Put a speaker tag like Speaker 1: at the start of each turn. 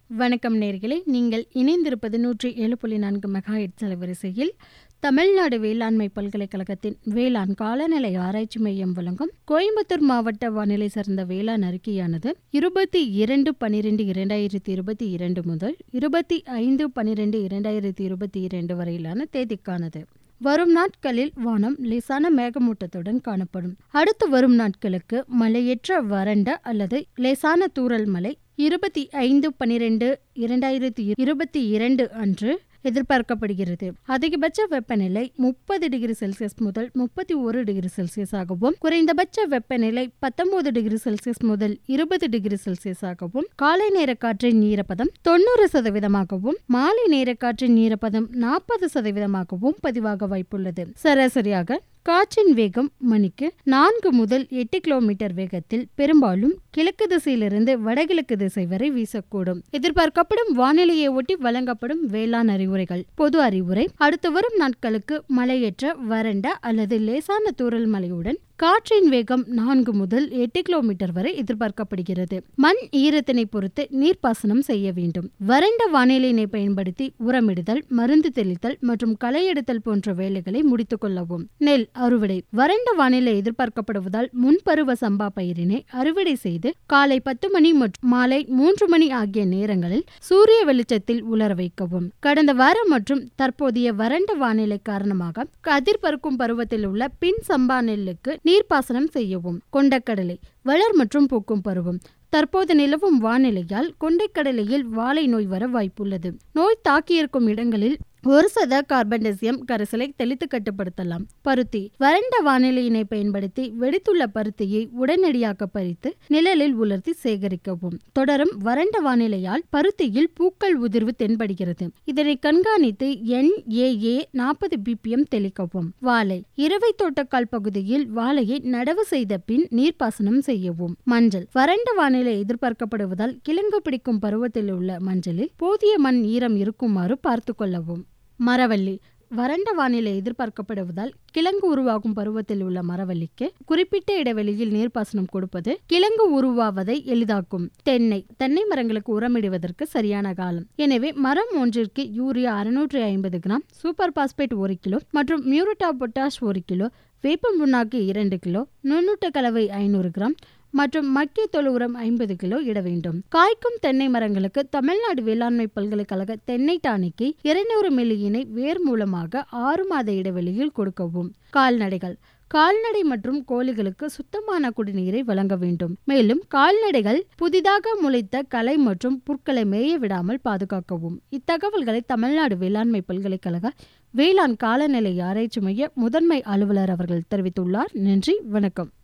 Speaker 1: வணக்கம் நேர்களே நீங்கள் இணைந்திருப்பது நூற்றி ஏழு புள்ளி நான்கு மெகாஹெட் அலைவரிசையில் தமிழ்நாடு வேளாண்மை பல்கலைக்கழகத்தின் வேளாண் காலநிலை ஆராய்ச்சி மையம் வழங்கும் கோயம்புத்தூர் மாவட்ட வானிலை சார்ந்த வேளாண் அறிக்கையானது இருபத்தி இரண்டு பனிரெண்டு இரண்டாயிரத்தி இருபத்தி இரண்டு முதல் இருபத்தி ஐந்து பனிரெண்டு இரண்டாயிரத்தி இருபத்தி இரண்டு வரையிலான தேதிக்கானது வரும் நாட்களில் வானம் லேசான மேகமூட்டத்துடன் காணப்படும் அடுத்து வரும் நாட்களுக்கு மழையற்ற வறண்ட அல்லது லேசான தூறல் மழை இருபத்தி ஐந்து பனிரெண்டு இரண்டாயிரத்தி இருபத்தி இரண்டு அன்று எதிர்பார்க்கப்படுகிறது அதிகபட்ச வெப்பநிலை முப்பது டிகிரி செல்சியஸ் முதல் முப்பத்தி ஒரு டிகிரி செல்சியஸ் ஆகவும் குறைந்தபட்ச வெப்பநிலை பத்தொன்பது டிகிரி செல்சியஸ் முதல் இருபது டிகிரி செல்சியஸ் ஆகவும் காலை நேர காற்றின் ஈரப்பதம் தொண்ணூறு சதவீதமாகவும் மாலை நேர காற்றின் ஈரப்பதம் நாற்பது சதவீதமாகவும் பதிவாக வாய்ப்புள்ளது சராசரியாக காற்றின் வேகம் மணிக்கு நான்கு முதல் எட்டு கிலோமீட்டர் வேகத்தில் பெரும்பாலும் கிழக்கு திசையிலிருந்து வடகிழக்கு திசை வரை வீசக்கூடும் எதிர்பார்க்கப்படும் வானிலையை ஒட்டி வழங்கப்படும் வேளாண் அறிவுரைகள் பொது அறிவுரை அடுத்து வரும் நாட்களுக்கு மழையற்ற வறண்ட அல்லது லேசான தூறல் மழையுடன் காற்றின் வேகம் நான்கு முதல் எட்டு கிலோமீட்டர் வரை எதிர்பார்க்கப்படுகிறது மண் ஈரத்தினை பொறுத்து நீர்ப்பாசனம் செய்ய வேண்டும் வறண்ட வானிலையினை பயன்படுத்தி உரமிடுதல் மருந்து தெளித்தல் மற்றும் களை எடுத்தல் போன்ற வேலைகளை முடித்துக் கொள்ளவும் நெல் அறுவடை வறண்ட வானிலை எதிர்பார்க்கப்படுவதால் முன்பருவ சம்பா பயிரினை அறுவடை செய்து காலை பத்து மணி மற்றும் மாலை மூன்று மணி ஆகிய நேரங்களில் சூரிய வெளிச்சத்தில் உலர வைக்கவும் கடந்த வாரம் மற்றும் தற்போதைய வறண்ட வானிலை காரணமாக கதிர் பறக்கும் பருவத்தில் உள்ள பின் சம்பா நெல்லுக்கு நீர்ப்பாசனம் செய்யவும் கொண்டக்கடலை வளர் மற்றும் பூக்கும் பருவம் தற்போது நிலவும் வானிலையால் கொண்டைக்கடலையில் வாழை நோய் வர வாய்ப்புள்ளது நோய் தாக்கியிருக்கும் இடங்களில் ஒரு சத கார்பன்டசியம் கரைசலை தெளித்து கட்டுப்படுத்தலாம் பருத்தி வறண்ட வானிலையினை பயன்படுத்தி வெடித்துள்ள பருத்தியை உடனடியாக பறித்து நிழலில் உலர்த்தி சேகரிக்கவும் தொடரும் வறண்ட வானிலையால் பருத்தியில் பூக்கள் உதிர்வு தென்படுகிறது இதனை கண்காணித்து என்ஏஏ நாற்பது பிபிஎம் தெளிக்கவும் வாழை இரவை தோட்டக்கால் பகுதியில் வாழையை நடவு செய்த பின் நீர்ப்பாசனம் செய்யவும் மஞ்சள் வறண்ட வானிலை எதிர்பார்க்கப்படுவதால் கிழங்கு பிடிக்கும் பருவத்தில் உள்ள மஞ்சளில் போதிய மண் ஈரம் இருக்குமாறு பார்த்து கொள்ளவும் மரவள்ளி வறண்ட வானிலை எதிர்பார்க்கப்படுவதால் கிழங்கு உருவாகும் பருவத்தில் உள்ள மரவள்ளிக்கு குறிப்பிட்ட இடைவெளியில் நீர்ப்பாசனம் கொடுப்பது கிழங்கு உருவாவதை எளிதாக்கும் தென்னை தென்னை மரங்களுக்கு உரமிடுவதற்கு சரியான காலம் எனவே மரம் ஒன்றிற்கு யூரியா அறுநூற்றி ஐம்பது கிராம் சூப்பர் பாஸ்பேட் ஒரு கிலோ மற்றும் மியூரட்டா பொட்டாஷ் ஒரு கிலோ வேப்பம் புண்ணாக்கு இரண்டு கிலோ நுண்ணூட்ட கலவை ஐநூறு கிராம் மற்றும் மக்கிய தொழு உரம் ஐம்பது கிலோ இட வேண்டும் காய்க்கும் தென்னை மரங்களுக்கு தமிழ்நாடு வேளாண்மை பல்கலைக்கழக தென்னை டானிக்கை இருநூறு மில்லியினை வேர் மூலமாக ஆறு மாத இடைவெளியில் கொடுக்கவும் கால்நடைகள் கால்நடை மற்றும் கோழிகளுக்கு சுத்தமான குடிநீரை வழங்க வேண்டும் மேலும் கால்நடைகள் புதிதாக முளைத்த களை மற்றும் புற்களை மேய விடாமல் பாதுகாக்கவும் இத்தகவல்களை தமிழ்நாடு வேளாண்மை பல்கலைக்கழக வேளாண் காலநிலை ஆராய்ச்சி மைய முதன்மை அலுவலர் அவர்கள் தெரிவித்துள்ளார் நன்றி வணக்கம்